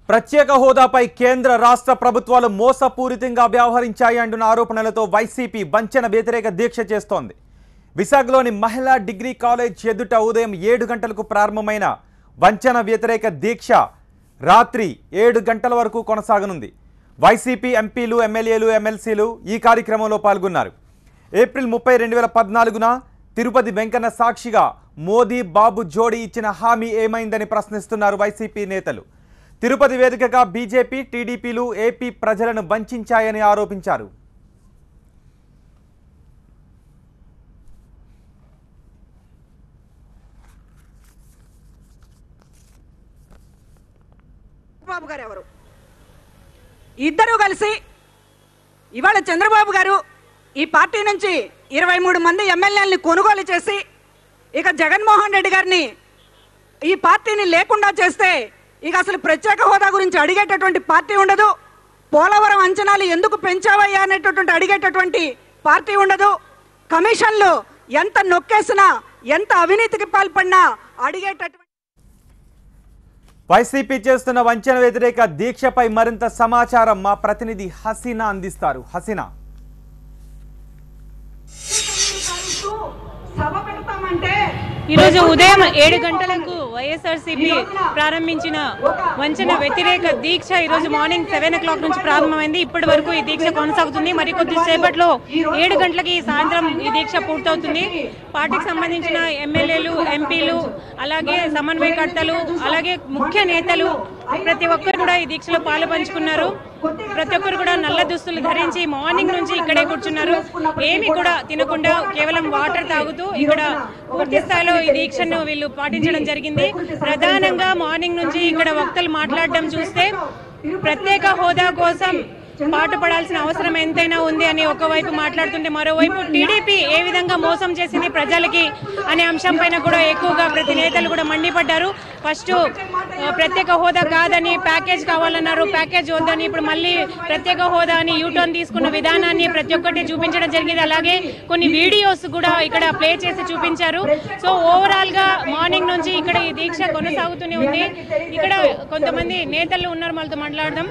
ప్రత్యేక హోదాపై కేంద్ర రాష్ట్ర ప్రభుత్వాలు మోసపూరితంగా వ్యవహరించాయి అంటున్న ఆరోపణలతో వైసీపీ వంచన వ్యతిరేక దీక్ష చేస్తోంది విశాఖలోని మహిళా డిగ్రీ కాలేజ్ ఎదుట ఉదయం ఏడు గంటలకు ప్రారంభమైన వంచన వ్యతిరేక దీక్ష రాత్రి ఏడు గంటల వరకు కొనసాగనుంది వైసీపీ ఎంపీలు ఎమ్మెల్యేలు ఎమ్మెల్సీలు ఈ కార్యక్రమంలో పాల్గొన్నారు ఏప్రిల్ ముప్పై రెండు వేల పద్నాలుగున తిరుపతి వెంకన్న సాక్షిగా మోదీ బాబు జోడీ ఇచ్చిన హామీ ఏమైందని ప్రశ్నిస్తున్నారు వైసీపీ నేతలు తిరుపతి వేదికగా బీజేపీ టీడీపీలు ఏపీ ప్రజలను వంచాయని ఆరోపించారు చంద్రబాబు గారు ఎవరు ఇద్దరు కలిసి ఇవాళ చంద్రబాబు గారు ఈ పార్టీ నుంచి ఇరవై మూడు మంది ఎమ్మెల్యేలని కొనుగోలు చేసి ఇక జగన్మోహన్ రెడ్డి గారిని ఈ పార్టీని లేకుండా చేస్తే ఇక అసలు ప్రత్యేక హోదా గురించి అడిగేటటువంటి పార్టీ ఉండదు పోలవరం అంచనాలు ఎందుకు పెంచావయ్యా అనేటటువంటి అడిగేటటువంటి పార్టీ ఉండదు కమిషన్లు ఎంత నొక్కేసినా ఎంత అవినీతికి పాల్పడినా అడిగేటటువంటి వైసీపీ చేస్తున్న వంచన వ్యతిరేక దీక్షపై మరింత సమాచారం మా ప్రతినిధి హసీనా అందిస్తారు హసీనా సభ పెడతామంటే ఈ రోజు ఉదయం ఏడు గంటలకు వైఎస్ఆర్సీపీ ప్రారంభించిన వంచన వ్యతిరేక దీక్ష ఈ రోజు మార్నింగ్ సెవెన్ ఓ క్లాక్ నుంచి ప్రారంభమైంది ఇప్పటి వరకు ఈ దీక్ష కొనసాగుతుంది మరి కొద్ది సేపట్లో ఏడు గంటలకి ఈ సాయంత్రం ఈ దీక్ష పూర్తవుతుంది పార్టీకి సంబంధించిన ఎమ్మెల్యేలు ఎంపీలు అలాగే సమన్వయకర్తలు అలాగే ముఖ్య నేతలు ప్రతి ఒక్కరు కూడా ఈ దీక్షలో పాలు పంచుకున్నారు ప్రతి ఒక్కరు కూడా నల్ల దుస్తులు ధరించి మార్నింగ్ నుంచి ఇక్కడే కూర్చున్నారు ఏమి కూడా తినకుండా కేవలం వాటర్ తాగుతూ ఇక్కడ పూర్తి స్థాయిలో ఈ దీక్షను వీళ్ళు పాటించడం జరిగింది ప్రధానంగా మార్నింగ్ నుంచి ఇక్కడ వక్తలు మాట్లాడడం చూస్తే ప్రత్యేక హోదా కోసం పాటుపడాల్సిన అవసరం ఎంతైనా ఉంది అని ఒకవైపు మాట్లాడుతుంటే మరోవైపు టీడీపీ ఏ విధంగా మోసం చేసింది ప్రజలకి అనే అంశం పైన కూడా ఎక్కువగా ప్రతి నేతలు కూడా మండిపడ్డారు ఫస్ట్ ఆ, ప్రత్యేక హోదా కాదని ప్యాకేజ్ కావాలన్నారు ప్యాకేజ్ వద్దని ఇప్పుడు మళ్ళీ ప్రత్యేక హోదా అని యూటర్న్ తీసుకున్న విధానాన్ని ప్రతి ఒక్కటి చూపించడం జరిగింది అలాగే కొన్ని వీడియోస్ కూడా ఇక్కడ ప్లే చేసి చూపించారు సో ఓవరాల్ గా మార్నింగ్ నుంచి ఇక్కడ ఈ దీక్ష కొనసాగుతూనే ఉంది ఇక్కడ కొంతమంది నేతలు ఉన్నారు వాళ్ళతో మాట్లాడదాం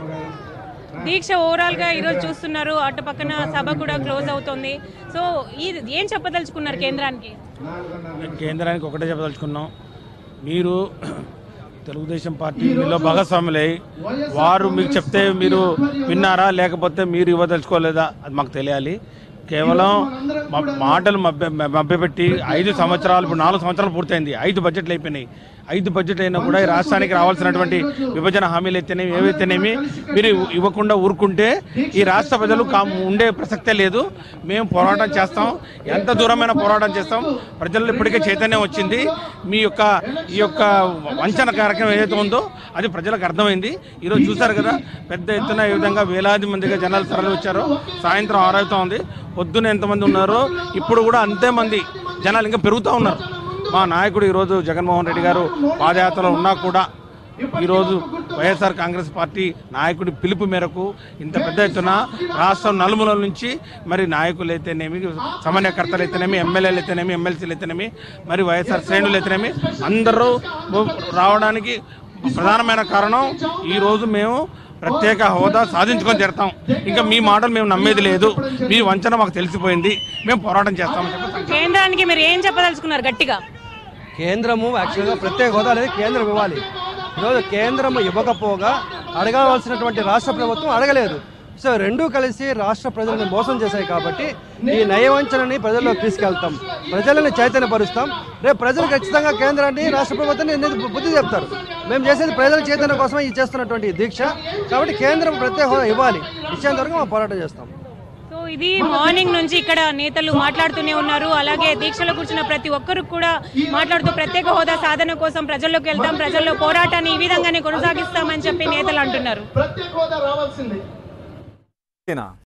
దీక్ష ఓవరాల్ గా ఈరోజు చూస్తున్నారు అటు పక్కన సభ కూడా క్లోజ్ అవుతుంది సో ఈ ఏం చెప్పదలుచుకున్నారు కేంద్రానికి కేంద్రానికి ఒకటే చెప్పదలుచుకున్నాం మీరు తెలుగుదేశం పార్టీ మీలో భాగస్వాములై వారు మీకు చెప్తే మీరు విన్నారా లేకపోతే మీరు ఇవ్వదలుచుకోలేదా అది మాకు తెలియాలి కేవలం మా- మాటలు మభ్య మభ్యపెట్టి ఐదు సంవత్సరాలు ఇప్పుడు నాలుగు సంవత్సరాలు పూర్తయింది ఐదు బడ్జెట్లు అయిపోయినాయి ఐదు బడ్జెట్ అయినా కూడా ఈ రాష్ట్రానికి రావాల్సినటువంటి విభజన హామీలు అయితేనేమి ఏవైతేనేమి మీరు ఇవ్వకుండా ఊరుకుంటే ఈ రాష్ట్ర ప్రజలు కా ఉండే ప్రసక్తే లేదు మేము పోరాటం చేస్తాం ఎంత దూరమైన పోరాటం చేస్తాం ప్రజల్లో ఇప్పటికే చైతన్యం వచ్చింది మీ యొక్క ఈ యొక్క వంచన కార్యక్రమం ఏదైతే ఉందో అది ప్రజలకు అర్థమైంది ఈరోజు చూసారు కదా పెద్ద ఎత్తున ఈ విధంగా వేలాది మందిగా జనాలు తరలి వచ్చారు సాయంత్రం ఆరవుతా ఉంది పొద్దున ఎంతమంది ఉన్నారో ఇప్పుడు కూడా అంతే మంది జనాలు ఇంకా పెరుగుతూ ఉన్నారు మా నాయకుడు ఈరోజు జగన్మోహన్ రెడ్డి గారు పాదయాత్రలో ఉన్నా కూడా ఈరోజు వైఎస్ఆర్ కాంగ్రెస్ పార్టీ నాయకుడి పిలుపు మేరకు ఇంత పెద్ద ఎత్తున రాష్ట్రం నలుమూలల నుంచి మరి నాయకులు అయితేనేమి సమన్వయకర్తలు అయితేనేమి ఎమ్మెల్యేలు అయితేనేమి ఎమ్మెల్సీలు అయితేనేమి మరి వైఎస్ఆర్ శ్రేణులు అయితేనేమి అందరూ రావడానికి ప్రధానమైన కారణం ఈరోజు మేము ప్రత్యేక హోదా సాధించుకొని తీరుతాం ఇంకా మీ మాటలు మేము నమ్మేది లేదు మీ వంచన మాకు తెలిసిపోయింది మేము పోరాటం చేస్తామని చెప్పి కేంద్రానికి మీరు ఏం చెప్పదలుచుకున్నారు గట్టిగా కేంద్రము యాక్చువల్గా ప్రత్యేక హోదా అనేది కేంద్రం ఇవ్వాలి ఈరోజు కేంద్రం ఇవ్వకపోగా అడగవలసినటువంటి రాష్ట్ర ప్రభుత్వం అడగలేదు సో రెండూ కలిసి రాష్ట్ర ప్రజలను మోసం చేశాయి కాబట్టి ఈ నయవంచనని ప్రజల్లోకి తీసుకెళ్తాం ప్రజలను చైతన్యపరుస్తాం రేపు ప్రజలు ఖచ్చితంగా కేంద్రాన్ని రాష్ట్ర ప్రభుత్వాన్ని అనేది బుద్ధి చెప్తారు మేము చేసేది ప్రజల చైతన్యం కోసమే ఈ చేస్తున్నటువంటి ఈ దీక్ష కాబట్టి కేంద్రం ప్రత్యేక హోదా ఇవ్వాలి ఇచ్చేంత వరకు మేము పోరాటం చేస్తాం సో ఇది మార్నింగ్ నుంచి ఇక్కడ నేతలు మాట్లాడుతూనే ఉన్నారు అలాగే దీక్షలో కూర్చున్న ప్రతి ఒక్కరు కూడా మాట్లాడుతూ ప్రత్యేక హోదా సాధన కోసం ప్రజల్లోకి వెళ్తాం ప్రజల్లో పోరాటాన్ని ఈ విధంగానే కొనసాగిస్తామని చెప్పి నేతలు అంటున్నారు హసీనా